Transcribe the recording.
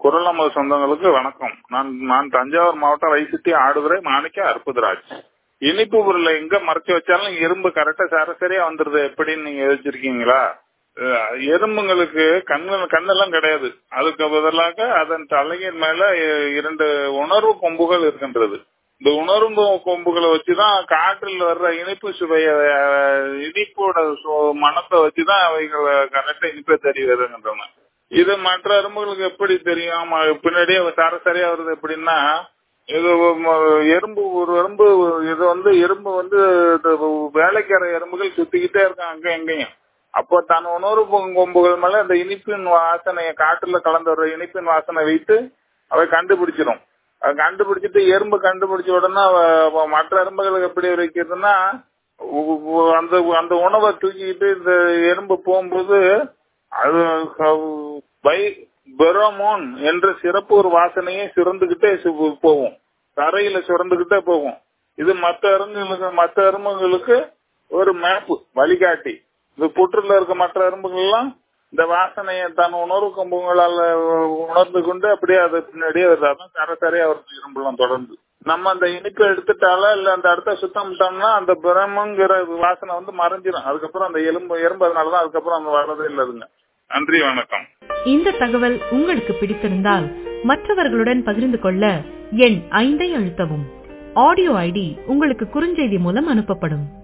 குரல் நமது சொந்தங்களுக்கு வணக்கம் நான் நான் தஞ்சாவூர் மாவட்டம் வைசிட்டி ஆடுதுறை மாணிக்க அற்புதராஜ் இனிப்பு பொருளை எங்க மறைச்சு வச்சாலும் இரும்பு கரெக்டா சராசரியா வந்துருது எப்படின்னு நீங்க யோசிச்சிருக்கீங்களா அஹ் எறும்புங்களுக்கு கண்ணு கண்ணெல்லாம் கிடையாது அதுக்கு பதிலாக அதன் தலையின் மேல இ- இரண்டு உணர்வு கொம்புகள் இருக்கின்றது இந்த உணர்வு கொம்புகளை வச்சுதான் காற்றில் வர்ற இனிப்பு சுவைய அஹ், இனிப்போட சு- மணத்தை வச்சுதான் அவைகள் கரெக்டா இனிப்பை தெரிய வருகின்றன இது மற்ற எறும்புகளுக்கு எப்படி தெரியும் ஆமா, பின்னாடியே சராசரியா வருது எப்படின்னா இது ம- எறும்பு ஒரு எறும்பு இது வந்து எறும்பு வந்து இது வேலைக்கார எறும்புகள் சுத்திக்கிட்டே இருக்காங்க அங்க எங்கேயும் அப்போ தன் உணர்வு கொ- கொம்புகள் மேல இந்த இனிப்பின் வாசனையை காற்றுல கலந்து வர்ற இனிப்பின் வாசனை வைத்து அவை கண்டுபிடிச்சிடும் அது கண்டுபிடிச்சிட்டு எறும்பு கண்டுபிடிச்ச உடனே அவ- அவ மற்ற எறும்புகளுக்கு எப்படி வைக்கிறதுன்னா உ- உ- அந்த அந்த உணவை தூக்கிட்டு இந்த எறும்பு போகும்போது அது ஹவ்- பை பெரோமோன் என்ற சிறப்பு ஒரு வாசனையை சுரந்துகிட்டே சு- போகும் தரையில சுரந்துகிட்டே போகும் இது மற்ற எறும்புகளுக்கு மற்ற எறும்புகளுக்கு ஒரு மேப் வழிகாட்டி இந்த புற்றுல இருக்க மற்ற எறும்புகள் எல்லாம் இந்த வாசனையை தன் உணர்வு கம்பங்களால உணர்ந்து கொண்டு அப்படியே அது பின்னாடியே வருது அதான் சரசரையா வருது இரும்புலாம் தொடர்ந்து நம்ம அந்த இனிப்பை எடுத்துட்டாலோ இல்ல அந்த இடத்த சுத்தம் பண்ணிட்டோம்னா அந்த பிரமங்கிற வாசனை வந்து மறைஞ்சிடும் அதுக்கப்புறம் அந்த எலும்பு எறும்பு அதனாலதான் அதுக்கப்புறம் அந்த வர்றதே இல்லதுங்க நன்றி வணக்கம் இந்த தகவல் உங்களுக்கு பிடித்திருந்தால் மற்றவர்களுடன் பகிர்ந்து கொள்ள எண் ஐந்தை அழுத்தவும் ஆடியோ ஐடி உங்களுக்கு குறுஞ்செய்தி மூலம் அனுப்பப்படும்